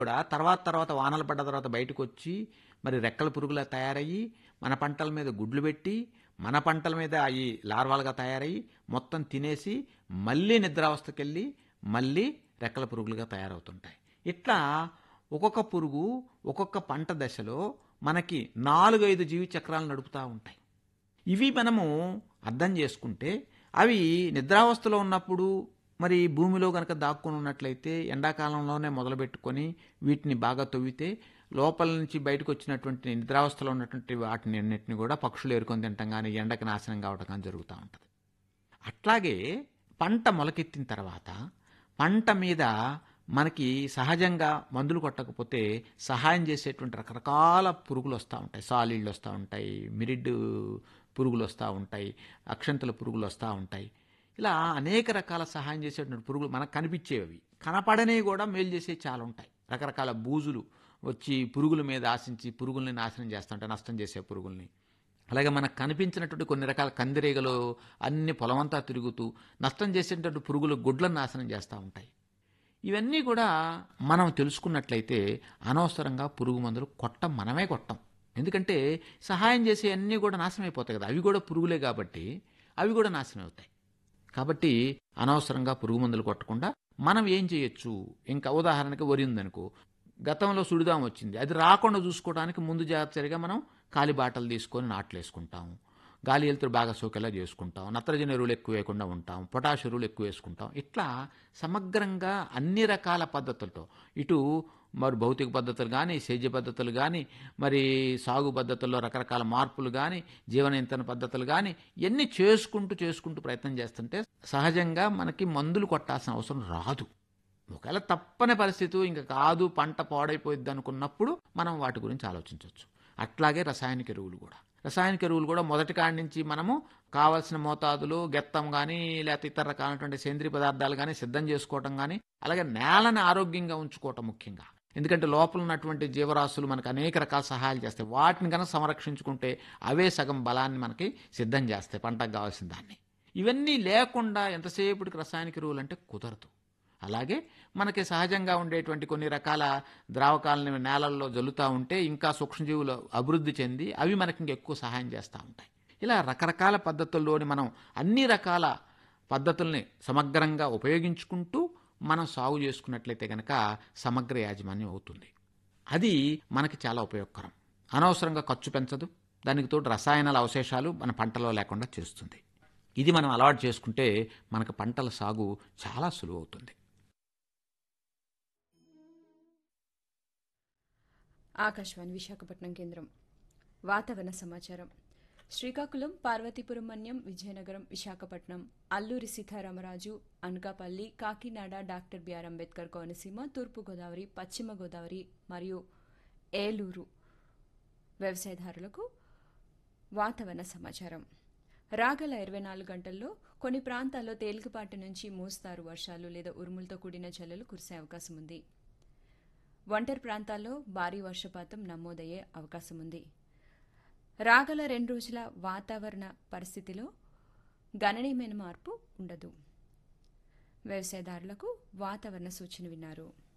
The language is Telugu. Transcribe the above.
కూడా తర్వాత తర్వాత వానలు పడ్డ తర్వాత బయటకు వచ్చి మరి రెక్కల పురుగులా తయారయ్యి మన పంటల మీద గుడ్లు పెట్టి మన పంటల మీద అవి లార్వాలుగా తయారయ్యి మొత్తం తినేసి మళ్ళీ నిద్రావస్థకి వెళ్ళి మళ్ళీ రెక్కల పురుగులుగా తయారవుతుంటాయి ఇట్లా ఒక్కొక్క పురుగు ఒక్కొక్క పంట దశలో మనకి నాలుగైదు జీవి చక్రాలు నడుపుతూ ఉంటాయి ఇవి మనము అర్థం చేసుకుంటే అవి నిద్రావస్థలో ఉన్నప్పుడు మరి భూమిలో కనుక దాక్కుని ఉన్నట్లయితే ఎండాకాలంలోనే మొదలుపెట్టుకొని వీటిని బాగా తవ్వితే లోపల నుంచి బయటకు వచ్చినటువంటి నిద్రావస్థలో ఉన్నటువంటి వాటిని అన్నింటిని కూడా పక్షులు ఏరుకొని తింటాం కానీ ఎండకి నాశనం కావటం కానీ జరుగుతూ ఉంటుంది అట్లాగే పంట మొలకెత్తిన తర్వాత పంట మీద మనకి సహజంగా మందులు కొట్టకపోతే సహాయం చేసేటువంటి రకరకాల పురుగులు వస్తూ ఉంటాయి సాలిళ్ళు వస్తూ ఉంటాయి మిరిడ్ పురుగులు వస్తూ ఉంటాయి అక్షంతల పురుగులు వస్తూ ఉంటాయి ఇలా అనేక రకాల సహాయం చేసేటువంటి పురుగులు మనకు కనిపించేవి కనపడనేవి కూడా మేలు చేసేవి చాలా ఉంటాయి రకరకాల బూజులు వచ్చి పురుగుల మీద ఆశించి పురుగుల్ని నాశనం చేస్తుంటాయి నష్టం చేసే పురుగుల్ని అలాగే మనకు కనిపించినటువంటి కొన్ని రకాల కందిరీగలు అన్ని పొలమంతా తిరుగుతూ నష్టం చేసేటువంటి పురుగులు గుడ్లను నాశనం చేస్తూ ఉంటాయి ఇవన్నీ కూడా మనం తెలుసుకున్నట్లయితే అనవసరంగా పురుగు మందులు కొట్టం మనమే కొట్టం ఎందుకంటే సహాయం చేసే అన్నీ కూడా నాశనం అయిపోతాయి కదా అవి కూడా పురుగులే కాబట్టి అవి కూడా నాశనం అవుతాయి కాబట్టి అనవసరంగా పురుగు మందులు కొట్టకుండా మనం ఏం చేయొచ్చు ఇంకా ఉదాహరణకి వరి ఉందనుకో గతంలో సుడిదాం వచ్చింది అది రాకుండా చూసుకోవడానికి ముందు జాగ్రత్తగా మనం కాలి బాటలు తీసుకొని నాట్లు వేసుకుంటాం గాలి వెళ్తురు బాగా సోకేలా చేసుకుంటాం నత్రజని ఎరువులు ఎక్కువ వేయకుండా ఉంటాం పొటాష్ ఎరువులు ఎక్కువ వేసుకుంటాం ఇట్లా సమగ్రంగా అన్ని రకాల పద్ధతులతో ఇటు మరి భౌతిక పద్ధతులు కానీ సేద్య పద్ధతులు కానీ మరి సాగు పద్ధతుల్లో రకరకాల మార్పులు కానీ జీవన ఇంధన పద్ధతులు కానీ ఇవన్నీ చేసుకుంటూ చేసుకుంటూ ప్రయత్నం చేస్తుంటే సహజంగా మనకి మందులు కొట్టాల్సిన అవసరం రాదు ఒకవేళ తప్పని పరిస్థితి ఇంకా కాదు పంట పాడైపోయిద్ది అనుకున్నప్పుడు మనం వాటి గురించి ఆలోచించవచ్చు అట్లాగే రసాయనిక ఎరువులు కూడా రసాయనిక ఎరువులు కూడా మొదటి కాడి నుంచి మనము కావలసిన మోతాదులు గెత్తం కానీ లేకపోతే ఇతర రకాలైనటువంటి సేంద్రియ పదార్థాలు కానీ సిద్ధం చేసుకోవటం కానీ అలాగే నేలని ఆరోగ్యంగా ఉంచుకోవటం ముఖ్యంగా ఎందుకంటే లోపల ఉన్నటువంటి జీవరాశులు మనకు అనేక రకాల సహాయాలు చేస్తాయి వాటిని కనుక సంరక్షించుకుంటే అవే సగం బలాన్ని మనకి సిద్ధం చేస్తాయి పంటకు కావాల్సిన దాన్ని ఇవన్నీ లేకుండా ఎంతసేపటికి రసాయనిక ఎరువులు అంటే కుదరదు అలాగే మనకి సహజంగా ఉండేటువంటి కొన్ని రకాల ద్రావకాలని నేలల్లో జల్లుతూ ఉంటే ఇంకా సూక్ష్మజీవులు అభివృద్ధి చెంది అవి మనకి ఇంకా ఎక్కువ సహాయం చేస్తూ ఉంటాయి ఇలా రకరకాల పద్ధతుల్లోని మనం అన్ని రకాల పద్ధతుల్ని సమగ్రంగా ఉపయోగించుకుంటూ మనం సాగు చేసుకున్నట్లయితే కనుక సమగ్ర యాజమాన్యం అవుతుంది అది మనకి చాలా ఉపయోగకరం అనవసరంగా ఖర్చు పెంచదు దానికి తోడు రసాయనాల అవశేషాలు మన పంటలో లేకుండా చేస్తుంది ఇది మనం అలవాటు చేసుకుంటే మనకు పంటల సాగు చాలా సులువు అవుతుంది ఆకాశవాణి విశాఖపట్నం కేంద్రం వాతావరణ సమాచారం శ్రీకాకుళం పార్వతీపురం మన్యం విజయనగరం విశాఖపట్నం అల్లూరి సీతారామరాజు అనకాపల్లి కాకినాడ డాక్టర్ బిఆర్ అంబేద్కర్ కోనసీమ తూర్పుగోదావరి పశ్చిమ గోదావరి మరియు ఏలూరు వ్యవసాయదారులకు వాతావరణ సమాచారం రాగల ఇరవై నాలుగు గంటల్లో కొన్ని ప్రాంతాల్లో తేలికపాటి నుంచి మోస్తారు వర్షాలు లేదా ఉరుములతో కూడిన జల్లులు కురిసే అవకాశం ఉంది ఒంటరి ప్రాంతాల్లో భారీ వర్షపాతం నమోదయ్యే అవకాశం ఉంది రాగల రెండు రోజుల వాతావరణ పరిస్థితిలో గణనీయమైన మార్పు ఉండదు వ్యవసాయదారులకు వాతావరణ సూచన విన్నారు